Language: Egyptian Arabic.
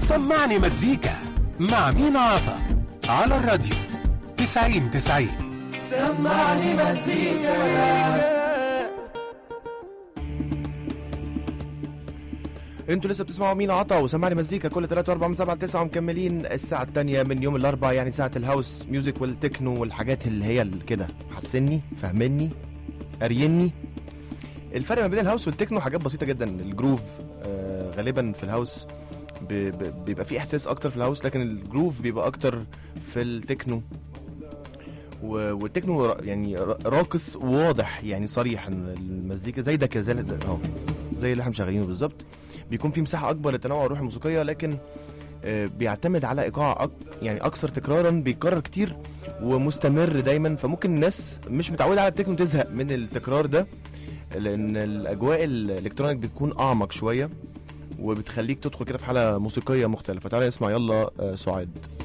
سمعني مزيكا مع مين عطا على الراديو 90 90 سمعني مزيكا انتوا لسه بتسمعوا مين عطا وسمعني مزيكا كل 3 و4 من 7 ل 9 ومكملين الساعة الثانية من يوم الأربعاء يعني ساعة الهاوس ميوزك والتكنو والحاجات اللي هي ال- كده حسني فهمني قريني الفرق ما بين الهاوس والتكنو حاجات بسيطة جدا الجروف آه غالبا في الهاوس ب- ب- بيبقى فيه احساس اكتر في الهاوس لكن الجروف بيبقى اكتر في التكنو و- والتكنو را- يعني را- راقص واضح يعني صريح ان المزيكا زي ده كده زي ده- اهو زي اللي احنا مشغلينه بالظبط بيكون في مساحه اكبر للتنوع الروحي الموسيقيه لكن آه، بيعتمد على ايقاع أك... يعني اكثر تكرارا بيتكرر كتير ومستمر دايما فممكن الناس مش متعوده على التكنو تزهق من التكرار ده لان الاجواء الالكترونيك بتكون اعمق شويه وبتخليك تدخل كده في حاله موسيقيه مختلفه تعالى نسمع يلا آه، سعاد